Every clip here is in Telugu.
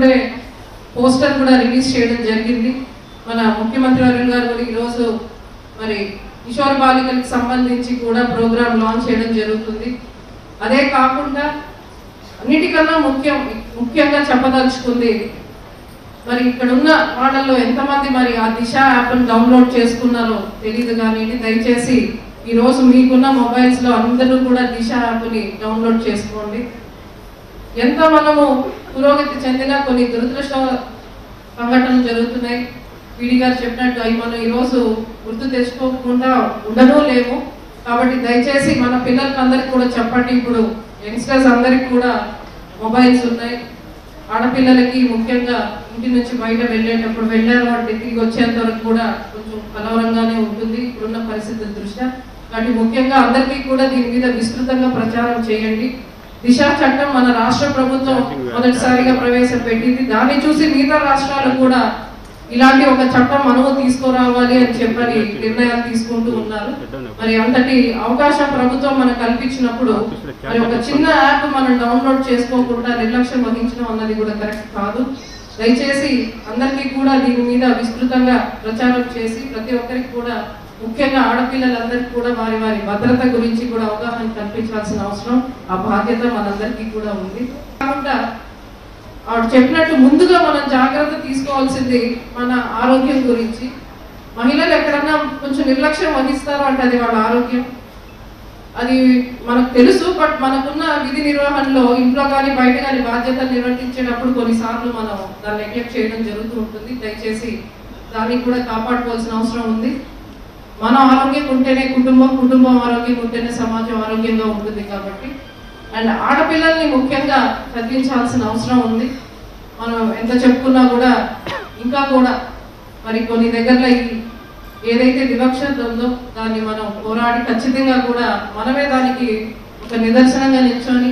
ఇప్పుడే పోస్టర్ కూడా రిలీజ్ చేయడం జరిగింది మన ముఖ్యమంత్రి వర్యులు గారు కూడా ఈరోజు మరి కిషోర్ బాలికలకు సంబంధించి కూడా ప్రోగ్రామ్ లాంచ్ చేయడం జరుగుతుంది అదే కాకుండా అన్నిటికన్నా ముఖ్యం ముఖ్యంగా చెప్పదలుచుకుంది మరి ఇక్కడ ఉన్న వాళ్ళలో ఎంతమంది మరి ఆ దిశ యాప్ను డౌన్లోడ్ చేసుకున్నారో తెలియదు కానీ దయచేసి ఈ రోజు మీకున్న మొబైల్స్ లో అందరూ కూడా దిశ యాప్ని డౌన్లోడ్ చేసుకోండి ఎంత మనము పురోగతి చెందిన కొన్ని దురదృష్ట సంఘటనలు జరుగుతున్నాయి పీడి గారు చెప్పినట్టు అవి మనం ఈరోజు గుర్తు తెచ్చుకోకుండా ఉండనూ లేము కాబట్టి దయచేసి మన పిల్లలకి అందరికి కూడా చెప్పండి ఇప్పుడు యంగ్స్టర్స్ అందరికి కూడా మొబైల్స్ ఉన్నాయి ఆడపిల్లలకి ముఖ్యంగా ఇంటి నుంచి బయట వెళ్ళేటప్పుడు వెళ్ళారు అంటే తిరిగి వచ్చేంత వరకు కూడా కొంచెం కలవరంగానే ఉంటుంది ఇప్పుడున్న పరిస్థితుల దృష్ట్యా కాబట్టి ముఖ్యంగా అందరికీ కూడా దీని మీద విస్తృతంగా ప్రచారం చేయండి దిశ చట్టం మన రాష్ట్ర ప్రభుత్వం మొదటిసారిగా ప్రవేశపెట్టింది దాన్ని చూసి మిగతా రాష్ట్రాలు కూడా ఇలాంటి ఒక చట్టం మనము తీసుకురావాలి అని చెప్పని నిర్ణయాలు తీసుకుంటూ ఉన్నారు మరి అంతటి అవకాశం ప్రభుత్వం మనకు కల్పించినప్పుడు మరి ఒక చిన్న యాప్ మనం డౌన్లోడ్ చేసుకోకుండా నిర్లక్ష్యం వహించడం అన్నది కూడా కరెక్ట్ కాదు దయచేసి అందరికీ కూడా దీని మీద విస్తృతంగా ప్రచారం చేసి ప్రతి ఒక్కరికి కూడా ముఖ్యంగా ఆడపిల్లలందరికీ కూడా వారి వారి భద్రత గురించి కూడా అవగాహన కల్పించాల్సిన అవసరం ఆ బాధ్యత మనందరికీ కూడా ఉంది కాకుండా ఆవిడ చెప్పినట్టు ముందుగా మనం జాగ్రత్త తీసుకోవాల్సింది మన ఆరోగ్యం గురించి మహిళలు ఎక్కడన్నా కొంచెం నిర్లక్ష్యం వహిస్తారో అంటే అది వాళ్ళ ఆరోగ్యం అది మనకు తెలుసు బట్ మనకున్న విధి నిర్వహణలో ఇంట్లో కానీ బయట కానీ బాధ్యతలు నిర్వర్తించేటప్పుడు కొన్నిసార్లు మనం దాన్ని నెగ్లెక్ట్ చేయడం జరుగుతూ ఉంటుంది దయచేసి దాన్ని కూడా కాపాడుకోవాల్సిన అవసరం ఉంది మన ఆరోగ్యం ఉంటేనే కుటుంబం కుటుంబం ఆరోగ్యం ఉంటేనే సమాజం ఆరోగ్యంగా ఉంటుంది కాబట్టి అండ్ ఆడపిల్లల్ని ముఖ్యంగా చదివించాల్సిన అవసరం ఉంది మనం ఎంత చెప్పుకున్నా కూడా ఇంకా కూడా మరి కొన్ని దగ్గరలో ఈ ఏదైతే వివక్షత ఉందో దాన్ని మనం పోరాడి ఖచ్చితంగా కూడా మనమే దానికి ఒక నిదర్శనంగా నిల్చొని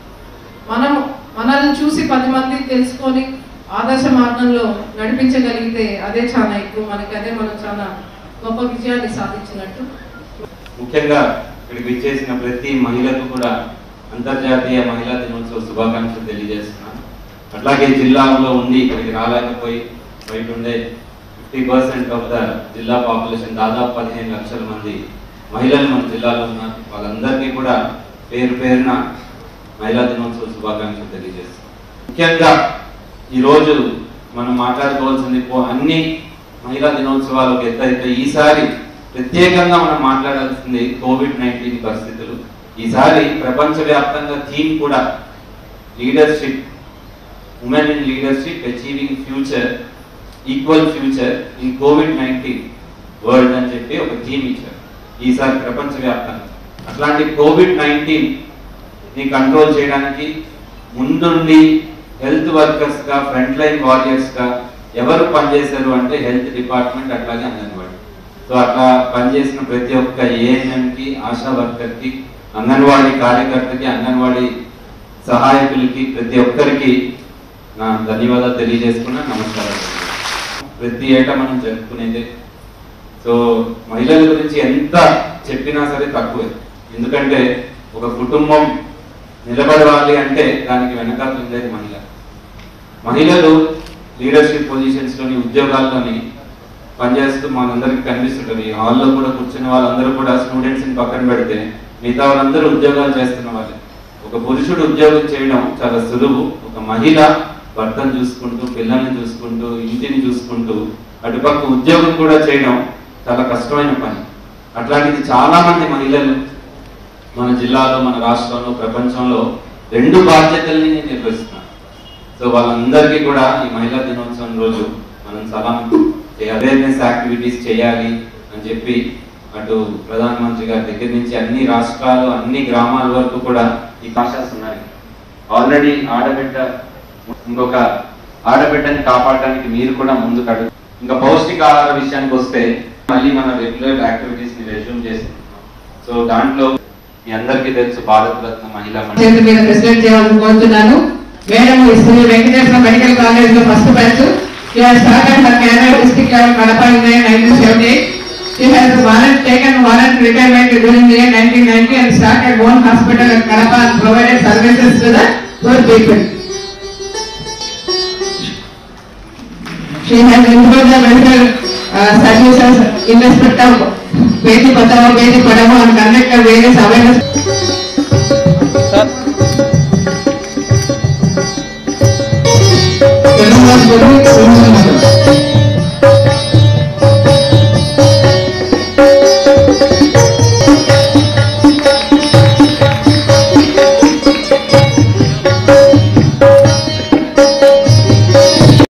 మనం మనల్ని చూసి పది మంది తెలుసుకొని ఆదర్శ మార్గంలో నడిపించగలిగితే అదే చాలా ఎక్కువ మనకి అదే మనం చాలా గొప్ప విజయాన్ని సాధించినట్టు ముఖ్యంగా ఇక్కడికి విచ్చేసిన ప్రతి మహిళకు కూడా అంతర్జాతీయ మహిళా దినోత్సవ శుభాకాంక్షలు తెలియజేస్తున్నాను అట్లాగే జిల్లాలో ఉండి ఇక్కడికి రాలేకపోయి బయట ఉండే ఫిఫ్టీ పర్సెంట్ ఆఫ్ ద జిల్లా పాపులేషన్ దాదాపు పదిహేను లక్షల మంది మహిళలు మన జిల్లాలో ఉన్నారు వాళ్ళందరికీ కూడా పేరు పేరున మహిళా దినోత్సవ శుభాకాంక్షలు తెలియజేస్తున్నాను ముఖ్యంగా ఈరోజు మనం మాట్లాడుకోవాల్సింది పో- అన్ని మహిళా దినోత్సవాలు ఒక ఎత్తు అయితే ఈసారి ప్రత్యేకంగా మనం మాట్లాడాల్సింది కోవిడ్ నైన్టీన్ పరిస్థితులు ఈసారి ప్రపంచవ్యాప్తంగా థీమ్ కూడా leadership women in leadership achieving future equal future in COVID nineteen world అని చెప్పి ఒక థీమ్ ఇచ్చారు ఈసారి ప్రపంచవ్యాప్తంగా అట్లాంటి కోవిడ్ నైన్టీన్ ని కంట్రోల్ చేయడానికి ముందుండి హెల్త్ వర్కర్స్ గా ఫ్రంట్ లైన్ వారియర్స్ గా ఎవరు పనిచేశారు అంటే హెల్త్ డిపార్ట్మెంట్ అట్లాగే అంగన్వాడీ సో అట్లా పనిచేసిన ప్రతి ఒక్క ఏఎన్ఎం కి ఆశా వర్కర్ కి అంగన్వాడీ కార్యకర్తకి అంగన్వాడీ సహాయకులకి ప్రతి ఒక్కరికి నా ధన్యవాదాలు తెలియజేసుకున్నా నమస్కారాలు ప్రతి ఏటా మనం జరుపుకునేదే సో మహిళల గురించి ఎంత చెప్పినా సరే తక్కువే ఎందుకంటే ఒక కుటుంబం నిలబడవాలి అంటే దానికి వెనకాల ఉండేది మహిళ మహిళలు లీడర్షిప్ పొజిషన్స్ లోని ఉద్యోగాల్లోని పనిచేస్తూ మనందరికి కనిపిస్తుంటది ఈ హాల్లో కూడా కూర్చున్న వాళ్ళందరూ కూడా స్టూడెంట్స్ ని పక్కన పెడితే మిగతా వాళ్ళందరూ ఉద్యోగాలు చేస్తున్న వాళ్ళే ఒక పురుషుడు ఉద్యోగం చేయడం చాలా సులువు ఒక మహిళ భర్తను చూసుకుంటూ పిల్లల్ని చూసుకుంటూ ఇంటిని చూసుకుంటూ అటుపక్క ఉద్యోగం కూడా చేయడం చాలా కష్టమైన పని అట్లాంటిది చాలా మంది మహిళలు మన జిల్లాలో మన రాష్ట్రంలో ప్రపంచంలో రెండు బాధ్యతల్ని నిర్వహిస్తున్నారు సో వాళ్ళందరికీ కూడా ఈ మహిళా దినోత్సవం రోజు మనం సలాం అవేర్నెస్ యాక్టివిటీస్ చేయాలి అని చెప్పి అటు ప్రధానమంత్రి గారి దగ్గర నుంచి అన్ని రాష్ట్రాలు అన్ని గ్రామాల వరకు కూడా ఈ కాషాస్ ఉన్నాయి ఆల్రెడీ ఆడబిడ్డ ఇంకొక ఆడబిడ్డని కాపాడడానికి మీరు కూడా ముందుకు అడుగు ఇంకా పౌష్టికాహార విషయానికి వస్తే మళ్ళీ మన రెగ్యులర్ యాక్టివిటీస్ ని రెజ్యూమ్ చేస్తున్నాం సో దాంట్లో మీ అందరికీ తెలుసు భారత రత్న మహిళా మండలి చేతి మీద ప్రెసిడెంట్ చేయాలని కోరుతున్నాను madam Shri Venkateswara medical college లో first batch She has started her career district level Kadapa in the year 1978. She has warrant, taken warrant retirement during the year 1990 and started one hospital at Kadapa and provided services to the poor people. She has improved the welfare uh, services in respect of Beti Bachao, Beti Padhao and conducted various awareness